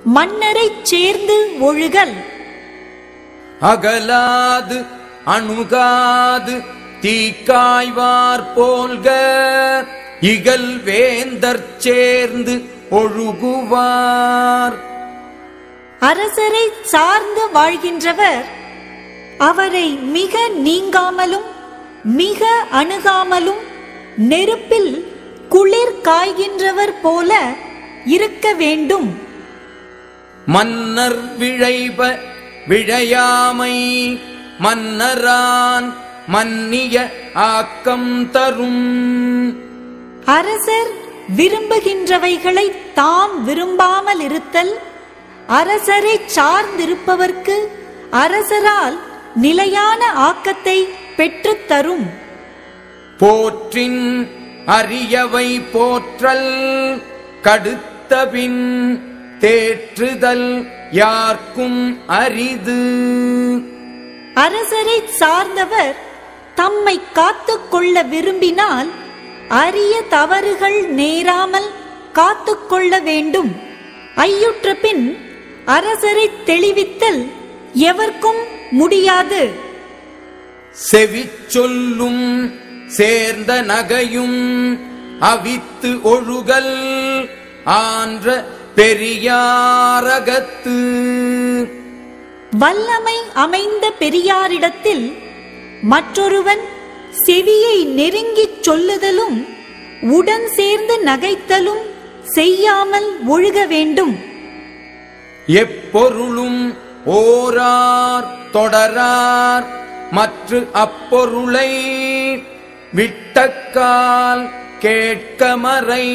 மன்னரைச் சேர்ந்து ஒழுகல் அகலாது அணுகாது தீக்காய்வார் போல்க இகல் வேந்தற் சேர்ந்து ஒழுகுவார் அரசரை சார்ந்து வாழ்கின்றவர் அவரை மிக நீங்காமலும் மிக அணுகாமலும் நெருப்பில் குளிர் காய்கின்றவர் போல இருக்க வேண்டும் மன்னர் விழைப விழையாமை மன்னரான் மன்னிய ஆக்கம் தரும் அரசர் விரும்புகின்றவைகளை தாம் விரும்பாமல் இருத்தல் அரசரை சார்ந்திருப்பவர்க்கு அரசரால் நிலையான ஆக்கத்தை பெற்றுத் தரும் போற்றின் அரியவை போற்றல் கடுத்தபின் தேற்றுதல் யார்க்கும் அரிது அரசரை சார்ந்தவர் தம்மை காத்துக் கொள்ள விரும்பினால் அரிய தவறுகள் நேராமல் காத்துக் கொள்ள வேண்டும் ஐயுற்ற பின் அரசரை தெளிவித்தல் எவர்க்கும் முடியாது செவிச்சொல்லும் சேர்ந்த நகையும் அவித்து ஒழுகல் ஆன்ற பெரியாரகத்து வல்லமை அமைந்த பெரியாரிடத்தில் மற்றொருவன் செவியை நெருங்கிச் சொல்லுதலும் உடன் சேர்ந்து நகைத்தலும் செய்யாமல் ஒழுக வேண்டும் எப்பொருளும் ஓரார் தொடரார் மற்ற அப்பொருளை விட்டக்கால் கேட்கமறை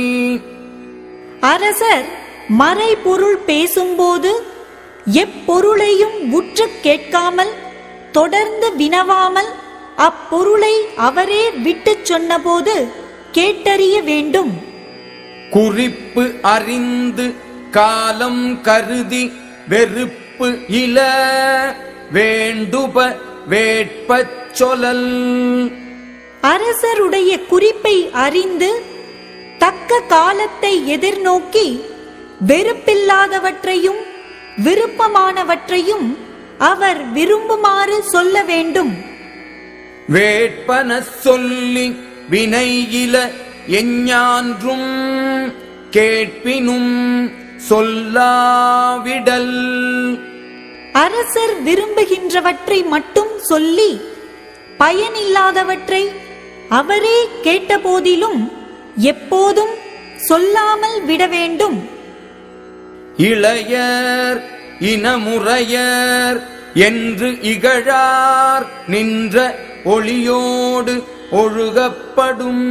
அரசர் மறைபொருள் பேசும்போது எப்பொருளையும் உற்று கேட்காமல் தொடர்ந்து வினவாமல் அப்பொருளை அவரே விட்டுச் சொன்னபோது கேட்டறிய வேண்டும் குறிப்பு அறிந்து காலம் கருதி வெறுப்பு இல வேண்டுப வேட்பச் சொலல் அரசருடைய குறிப்பை அறிந்து தக்க காலத்தை எதிர்நோக்கி வெறுப்பில்லாதவற்றையும் விருப்பமானவற்றையும் அவர் விரும்புமாறு சொல்ல வேண்டும் வேட்பன சொல்லி வினையில எஞ்ஞான்றும் கேட்பினும் சொல்லாவிடல் அரசர் விரும்புகின்றவற்றை மட்டும் சொல்லி பயனில்லாதவற்றை அவரே கேட்டபோதிலும் எப்போதும் சொல்லாமல் விட வேண்டும் இளையர் இனமுறையர் என்று இகழார் நின்ற ஒளியோடு ஒழுகப்படும்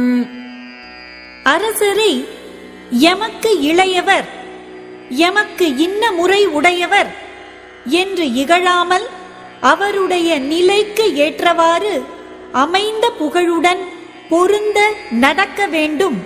அரசரை எமக்கு இளையவர் எமக்கு இன்ன முறை உடையவர் என்று இகழாமல் அவருடைய நிலைக்கு ஏற்றவாறு அமைந்த புகழுடன் பொருந்த நடக்க வேண்டும்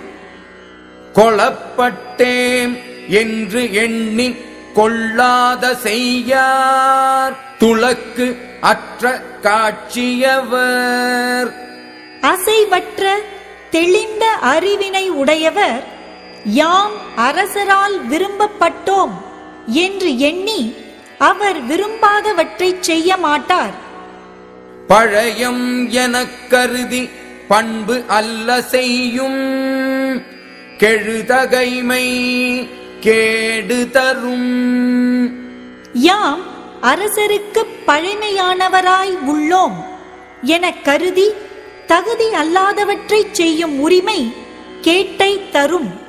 கொளப்பட்டேம் என்று எண்ணி கொள்ளாத செய்யார் துளக்கு அற்ற காட்சியவர் அசைவற்ற தெளிந்த அறிவினை உடையவர் யாம் அரசரால் விரும்பப்பட்டோம் என்று எண்ணி அவர் விரும்பாதவற்றைச் செய்ய மாட்டார் பழையம் எனக் கருதி பண்பு அல்ல செய்யும் கெழுதகைமை கேடு தரும் யாம் அரசருக்கு பழமையானவராய் உள்ளோம் எனக் கருதி தகுதி அல்லாதவற்றைச் செய்யும் உரிமை கேட்டை தரும்